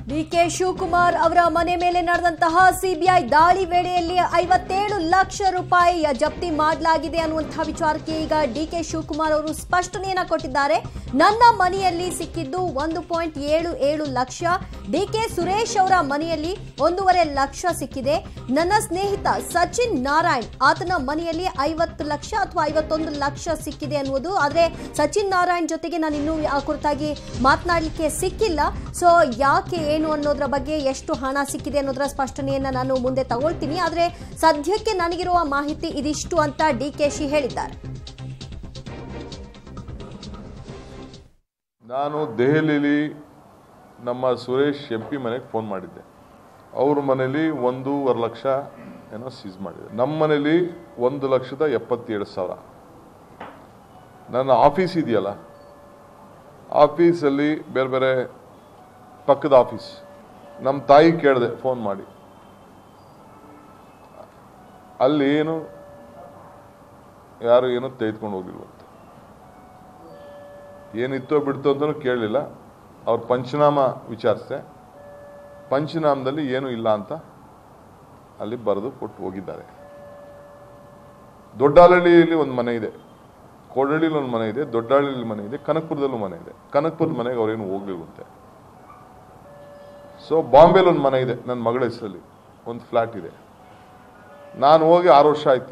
DK Shivakumar ಅವರ ಮನೆ ಮೇಲೆ ನಡೆದಂತಹ ಸಿಬಿಐ ದಾಳಿ ವೇಳೆಯಲ್ಲಿ ಐವತ್ತೇಳು ಲಕ್ಷ ರೂಪಾಯಿ ಜಪ್ತಿ ಮಾಡಲಾಗಿದೆ ಅನ್ನುವಂತಹ ವಿಚಾರಕ್ಕೆ ಈಗ ಡಿಕೆ ಶಿವಕುಮಾರ್ ಅವರು ಸ್ಪಷ್ಟನೆಯನ್ನ ಕೊಟ್ಟಿದ್ದಾರೆ ನನ್ನ ಮನೆಯಲ್ಲಿ ಸಿಕ್ಕಿದ್ದು ಒಂದು ಪಾಯಿಂಟ್ ಏಳು ಏಳು ಲಕ್ಷ ಡಿಕೆ ಸುರೇಶ್ ಅವರ ಮನೆಯಲ್ಲಿ ಒಂದೂವರೆ ಲಕ್ಷ ಸಿಕ್ಕಿದೆ ನನ್ನ ಸ್ನೇಹಿತ ಸಚಿನ್ ನಾರಾಯಣ್ ಆತನ ಮನೆಯಲ್ಲಿ ಐವತ್ತು ಲಕ್ಷ ಅಥವಾ ಐವತ್ತೊಂದು ಲಕ್ಷ ಸಿಕ್ಕಿದೆ ಅನ್ನುವುದು ಆದ್ರೆ ಸಚಿನ್ ನಾರಾಯಣ್ ಜೊತೆಗೆ ನಾನು ಇನ್ನೂ ಆ ಕುರಿತಾಗಿ ಮಾತನಾಡಲಿಕ್ಕೆ ಸಿಕ್ಕಿಲ್ಲ ಸೊ ಯಾಕೆ ಏನು ಅನ್ನೋದ್ರ ಬಗ್ಗೆ ಎಷ್ಟು ಹಣ ಸಿಕ್ಕಿದೆ ಅನ್ನೋದರ ಸ್ಪಷ್ಟನೆಯನ್ನ ನಾನು ಮುಂದೆ ತಗೊಳ್ತೀನಿ ಆದ್ರೆ ಸದ್ಯಕ್ಕೆ ನನಗಿರುವ ಮಾಹಿತಿ ಇದಿಷ್ಟು ಅಂತ ಡಿ ಕೆ ಶಿ ಹೇಳಿದ್ದಾರೆ ನಾನು ದೆಹಲಿಲಿ ನಮ್ಮ ಸುರೇಶ್ ಎಂ ಪಿ ಮನೆಗೆ ಫೋನ್ ಮಾಡಿದ್ದೆ ಅವ್ರ ಮನೇಲಿ ಒಂದೂವರೆ ಲಕ್ಷ ಏನೋ ಸೀಸ್ ಮಾಡಿದೆ ನಮ್ಮ ಮನೇಲಿ ಒಂದು ಲಕ್ಷದ ಎಪ್ಪತ್ತೇಳು ಸಾವಿರ ನನ್ನ ಆಫೀಸ್ ಇದೆಯಲ್ಲ ಆಫೀಸಲ್ಲಿ ಬೇರೆ ಬೇರೆ ಪಕ್ಕದ ಆಫೀಸ್ ನಮ್ಮ ತಾಯಿ ಕೇಳಿದೆ ಫೋನ್ ಮಾಡಿ ಅಲ್ಲಿ ಏನು ಯಾರು ಏನೋ ತೆಗೆದುಕೊಂಡು ಹೋಗಿಲ್ವಂತೆ ಏನಿತ್ತೋ ಬಿಡ್ತೋ ಅಂತಲೂ ಕೇಳಲಿಲ್ಲ ಅವ್ರ ಪಂಚನಾಮ ವಿಚಾರಿಸಿದೆ ಪಂಚನಾಮದಲ್ಲಿ ಏನೂ ಇಲ್ಲ ಅಂತ ಅಲ್ಲಿ ಬರೆದು ಕೊಟ್ಟು ಹೋಗಿದ್ದಾರೆ ದೊಡ್ಡಾಲಹಳ್ಳಿಯಲ್ಲಿ ಒಂದು ಮನೆ ಇದೆ ಕೋಡಹಳ್ಳಿಲಿ ಒಂದು ಮನೆ ಇದೆ ದೊಡ್ಡಹಳ್ಳಿಲಿ ಮನೆ ಇದೆ ಕನಕಪುರದಲ್ಲೂ ಮನೆ ಇದೆ ಕನಕಪುರದ ಮನೆಗೆ ಅವ್ರೇನು ಹೋಗ್ಲಿಲ್ವಂತೆ ಸೊ ಬಾಂಬೆಲಿ ಒಂದು ಮನೆ ಇದೆ ನನ್ನ ಮಗಳ ಹೆಸರಲ್ಲಿ ಒಂದು ಫ್ಲ್ಯಾಟ್ ಇದೆ ನಾನು ಹೋಗಿ ಆರು ವರ್ಷ ಆಯಿತು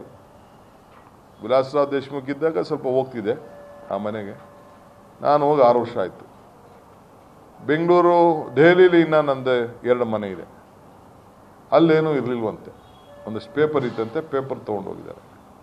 ವಿಲಾಸರಾವ್ ದೇಶಮುಖ್ ಇದ್ದಾಗ ಸ್ವಲ್ಪ ಹೋಗ್ತಿದ್ದೆ ಆ ಮನೆಗೆ ನಾನು ಹೋಗಿ ಆರು ವರ್ಷ ಆಯಿತು ಬೆಂಗಳೂರು ದೆಹಲಿಲಿ ಇನ್ನ ನಂದು ಎರಡು ಮನೆ ಇದೆ ಅಲ್ಲೇನೂ ಇರಲಿಲ್ವಂತೆ ಒಂದಷ್ಟು ಪೇಪರ್ ಇತ್ತಂತೆ ಪೇಪರ್ ತೊಗೊಂಡು ಹೋಗಿದ್ದಾರೆ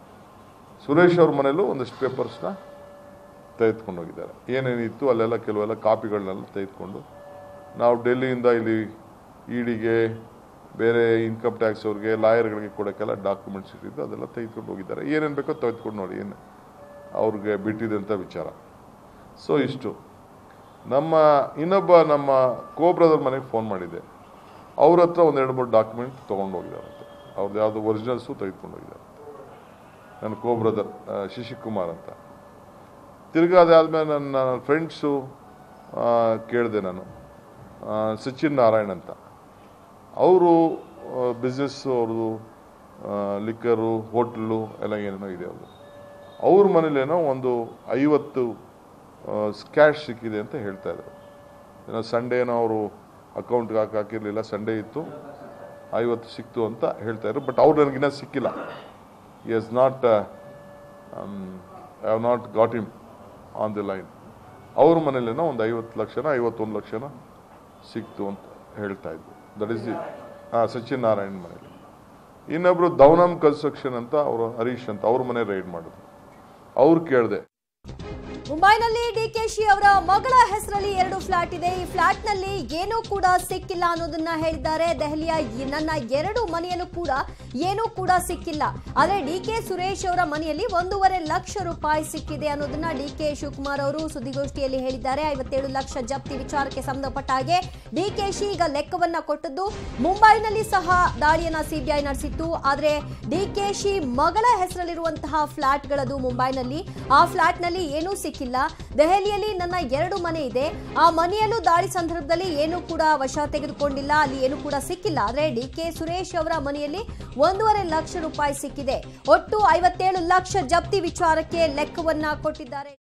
ಸುರೇಶ್ ಅವ್ರ ಮನೇಲೂ ಒಂದಷ್ಟು ಪೇಪರ್ಸ್ನ ತೆಗೆದುಕೊಂಡು ಹೋಗಿದ್ದಾರೆ ಏನೇನಿತ್ತು ಅಲ್ಲೆಲ್ಲ ಕೆಲವೆಲ್ಲ ಕಾಪಿಗಳನ್ನೆಲ್ಲ ತೆಗೆದುಕೊಂಡು ನಾವು ಡೆಲ್ಲಿಯಿಂದ ಇಲ್ಲಿ ಇಡಿಗೆ ಬೇರೆ ಇನ್ಕಮ್ ಟ್ಯಾಕ್ಸ್ ಅವ್ರಿಗೆ ಲಾಯರ್ಗಳಿಗೆ ಕೊಡೋಕ್ಕೆಲ್ಲ ಡಾಕ್ಯುಮೆಂಟ್ಸ್ ಇಟ್ಟಿದ್ದು ಅದೆಲ್ಲ ತೆಗೆದುಕೊಂಡು ಹೋಗಿದ್ದಾರೆ ಏನೇನು ಬೇಕೋ ತೆಗೆದುಕೊಂಡು ನೋಡಿ ಏನು ಅವ್ರಿಗೆ ಬಿಟ್ಟಿದೆ ಅಂತ ವಿಚಾರ ಸೊ ಇಷ್ಟು ನಮ್ಮ ಇನ್ನೊಬ್ಬ ನಮ್ಮ ಕೋ ಬ್ರದರ್ ಮನೆಗೆ ಫೋನ್ ಮಾಡಿದ್ದೆ ಅವ್ರ ಹತ್ರ ಒಂದು ಎರಡು ಮೂರು ಡಾಕ್ಯುಮೆಂಟ್ ತೊಗೊಂಡು ಹೋಗಿದ್ದಾರಂತೆ ಅವ್ರದ್ದು ಯಾವುದೋ ಒರಿಜಿನಲ್ಸು ತೆಗೆದುಕೊಂಡು ಹೋಗಿದ್ದಾರೆ ನನ್ನ ಕೋ ಬ್ರದರ್ ಶಶಿಕುಮಾರ್ ಅಂತ ತಿರ್ಗಾ ಅದಾದಮೇಲೆ ನನ್ನ ಫ್ರೆಂಡ್ಸು ಕೇಳಿದೆ ನಾನು ಆ, ಸಚಿನ್ ನಾರಾಯಣ್ ಅಂತ ಅವರು ಬಿಸ್ನೆಸ್ ಅವ್ರದ್ದು ಲಿಕ್ಕರು ಹೋಟ್ಲು ಎಲ್ಲ ಏನೇನೋ ಇದೆ ಅವರು ಅವ್ರ ಮನೇಲೇನೋ ಒಂದು ಐವತ್ತು ಕ್ಯಾಶ್ ಸಿಕ್ಕಿದೆ ಅಂತ ಹೇಳ್ತಾ ಇದ್ರು ಏನೋ ಸಂಡೇನೋ ಅವರು ಅಕೌಂಟ್ಗೆ ಹಾಕಿ ಹಾಕಿರಲಿಲ್ಲ ಸಂಡೇ ಇತ್ತು ಐವತ್ತು ಸಿಕ್ತು ಅಂತ ಹೇಳ್ತಾ ಇದ್ರು ಬಟ್ ಅವ್ರು ನನಗಿನ್ನ ಸಿಕ್ಕಿಲ್ಲ ಈ has not I have not got him on the line ಅವ್ರ ಮನೇಲೇನೋ ಒಂದು ಐವತ್ತು ಲಕ್ಷನ ಐವತ್ತೊಂದು ಲಕ್ಷನ ಸಿಕ್ತು ಅಂತ ಹೇಳ್ತಾ ಇದ್ರು ದಟ್ ಇಸ್ ದಿ ಹಾಂ ಸಚಿನ್ ನಾರಾಯಣ್ ಮನೇಲಿ ಇನ್ನೊಬ್ರು ದೌನಮ್ ಕನ್ಸ್ಟ್ರಕ್ಷನ್ ಅಂತ ಅವರು ಹರೀಶ್ ಅಂತ ಅವ್ರ ಮನೆ ರೈಡ್ ಮಾಡಿದ್ರು ಅವ್ರು ಕೇಳಿದೆ ಮುಂಬೈನಲ್ಲಿ ಡಿಕೆಶಿ ಅವರ ಮಗಳ ಹೆಸರಲ್ಲಿ ಎರಡು ಫ್ಲಾಟ್ ಇದೆ ಈ ಫ್ಲಾಟ್ ನಲ್ಲಿ ಏನೂ ಕೂಡ ಸಿಕ್ಕಿಲ್ಲ ಅನ್ನೋದನ್ನ ಹೇಳಿದ್ದಾರೆ ದೆಹಲಿಯ ಈ ನನ್ನ ಎರಡು ಮನೆಯಲ್ಲೂ ಕೂಡ ಏನೂ ಕೂಡ ಸಿಕ್ಕಿಲ್ಲ ಆದ್ರೆ ಡಿ ಕೆ ಸುರೇಶ್ ಅವರ ಮನೆಯಲ್ಲಿ ಒಂದೂವರೆ ಲಕ್ಷ ರೂಪಾಯಿ ಸಿಕ್ಕಿದೆ ಅನ್ನೋದನ್ನ ಡಿ ಕೆ ಶಿವಕುಮಾರ್ ಅವರು ಸುದ್ದಿಗೋಷ್ಠಿಯಲ್ಲಿ ಹೇಳಿದ್ದಾರೆ ಐವತ್ತೇಳು ಲಕ್ಷ ಜಪ್ತಿ ವಿಚಾರಕ್ಕೆ ಸಂಬಂಧಪಟ್ಟ ಹಾಗೆ ಡಿಕೆಶಿ ಈಗ ಲೆಕ್ಕವನ್ನ ಕೊಟ್ಟದ್ದು ಮುಂಬೈನಲ್ಲಿ ಸಹ ದಾಳಿಯನ್ನ ಸಿಬಿಐ ನಡೆಸಿತ್ತು ಆದ್ರೆ ಡಿಕೆಶಿ ಮಗಳ ಹೆಸರಲ್ಲಿರುವಂತಹ ಫ್ಲಾಟ್ಗಳದು ಮುಂಬೈನಲ್ಲಿ ಆ ಫ್ಲಾಟ್ನಲ್ಲಿ ಏನೂ ಸಿಕ್ಕಿಲ್ಲ ದೆಹಲಿಯಲ್ಲಿ ನನ್ನ ಎರಡು ಮನೆ ಇದೆ ಆ ಮನೆಯಲ್ಲೂ ದಾಳಿ ಸಂದರ್ಭದಲ್ಲಿ ಏನೂ ಕೂಡ ವಶ ತೆಗೆದುಕೊಂಡಿಲ್ಲ ಅಲ್ಲಿ ಏನೂ ಕೂಡ ಸಿಕ್ಕಿಲ್ಲ ಆದ್ರೆ ಡಿ ಕೆ ಸುರೇಶ್ ಅವರ ಮನೆಯಲ್ಲಿ ಒಂದೂವರೆ ಲಕ್ಷ ರೂಪಾಯಿ ಸಿಕ್ಕಿದೆ ಒಟ್ಟು ಐವತ್ತೇಳು ಲಕ್ಷ ಜಪ್ತಿ ವಿಚಾರಕ್ಕೆ ಲೆಕ್ಕವನ್ನ ಕೊಟ್ಟಿದ್ದಾರೆ